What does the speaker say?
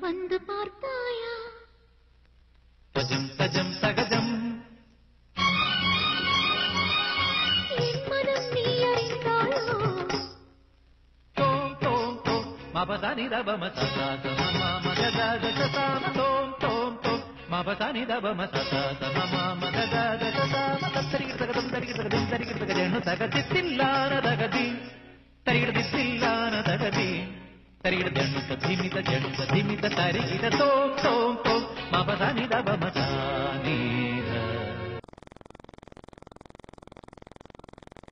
வந்து பார்த்தாயா தஜம் தஜம் தகஜம் என் மனம் நீ அறிந்தாயோ தோம் தோம் தோம் மபதானி தபம சதா சம மகத சாம தோம் தோம் தோம் மபதானி தபம சதா சம மகத சாம தரிகிட தகதம் தரிகிட தகதம் தரிகிட தகதென்னு தகதித்தில்லான தகதி தரிகிட தித்தில்லான தகதி தரிகிட ஜண்ணுத திமித ஜண்ணுத திமித தரிகிட தோம் தோம் தோம் மபதானி தபம சானீர